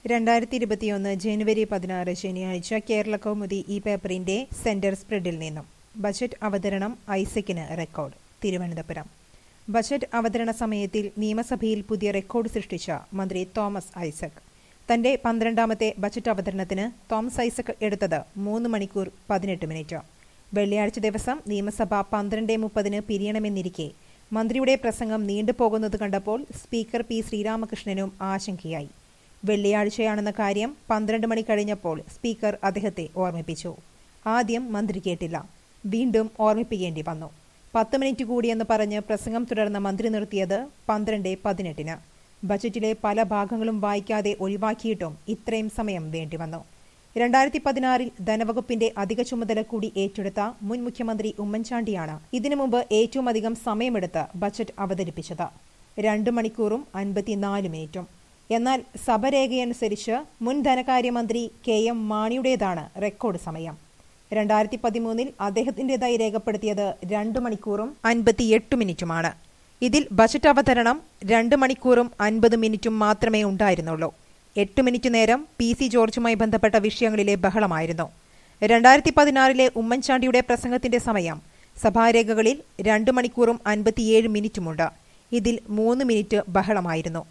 രണ്ടായിരത്തി ഇരുപത്തിയൊന്ന് ജനുവരി പതിനാറ് ശനിയാഴ്ച കേരള കൗമുദി ഈ പേപ്പറിന്റെ സെന്റർ സ്പ്രെഡിൽ നിന്നും ബജറ്റ് അവതരണം ഐസക്കിന് റെക്കോർഡ് തിരുവനന്തപുരം ബജറ്റ് അവതരണ സമയത്തിൽ നിയമസഭയിൽ പുതിയ റെക്കോർഡ് സൃഷ്ടിച്ച മന്ത്രി തോമസ് ഐസക് തന്റെ പന്ത്രണ്ടാമത്തെ ബജറ്റ് അവതരണത്തിന് തോമസ് ഐസക് എടുത്തത് മൂന്ന് മണിക്കൂർ പതിനെട്ട് മിനിറ്റ് വെള്ളിയാഴ്ച ദിവസം നിയമസഭ പന്ത്രണ്ട് മുപ്പതിന് പിരിയണമെന്നിരിക്കെ മന്ത്രിയുടെ പ്രസംഗം നീണ്ടുപോകുന്നത് കണ്ടപ്പോൾ സ്പീക്കർ പി ശ്രീരാമകൃഷ്ണനും ആശങ്കയായി വെള്ളിയാഴ്ചയാണെന്ന കാര്യം പന്ത്രണ്ട് മണി കഴിഞ്ഞപ്പോൾ സ്പീക്കർ അദ്ദേഹത്തെ ഓർമ്മിപ്പിച്ചു ആദ്യം മന്ത്രി കേട്ടില്ല വീണ്ടും ഓർമ്മിപ്പിക്കേണ്ടി വന്നു പത്ത് മിനിറ്റ് കൂടിയെന്ന് പറഞ്ഞ് പ്രസംഗം തുടർന്ന മന്ത്രി നിർത്തിയത് പന്ത്രണ്ട് പതിനെട്ടിന് ബജറ്റിലെ പല ഭാഗങ്ങളും വായിക്കാതെ ഒഴിവാക്കിയിട്ടും ഇത്രയും സമയം വേണ്ടിവന്നു രണ്ടായിരത്തി പതിനാറിൽ ധനവകുപ്പിന്റെ അധിക ചുമതല കൂടി ഏറ്റെടുത്ത മുൻ മുഖ്യമന്ത്രി ഉമ്മൻചാണ്ടിയാണ് ഇതിനു മുമ്പ് ഏറ്റവും അധികം സമയമെടുത്ത് ബജറ്റ് അവതരിപ്പിച്ചത് രണ്ട് മണിക്കൂറും അൻപത്തിനാല് മിനിറ്റും എന്നാൽ സഭരേഖയനുസരിച്ച് മുൻ ധനകാര്യമന്ത്രി കെ എം മാണിയുടേതാണ് റെക്കോർഡ് സമയം രണ്ടായിരത്തി പതിമൂന്നിൽ അദ്ദേഹത്തിന്റേതായി രേഖപ്പെടുത്തിയത് രണ്ട് മണിക്കൂറും അൻപത്തിയെട്ട് മിനിറ്റുമാണ് ഇതിൽ ബജറ്റ് അവതരണം രണ്ട് മണിക്കൂറും അൻപത് മിനിറ്റും മാത്രമേ ഉണ്ടായിരുന്നുള്ളൂ എട്ട് മിനിറ്റ് നേരം പി സി ജോർജുമായി ബന്ധപ്പെട്ട വിഷയങ്ങളിലെ ബഹളമായിരുന്നു രണ്ടായിരത്തി പതിനാറിലെ ഉമ്മൻചാണ്ടിയുടെ പ്രസംഗത്തിന്റെ സമയം സഭാരേഖകളിൽ രണ്ട് മണിക്കൂറും അൻപത്തിയേഴ് മിനിറ്റുമുണ്ട് ഇതിൽ മൂന്ന് മിനിറ്റ് ബഹളമായിരുന്നു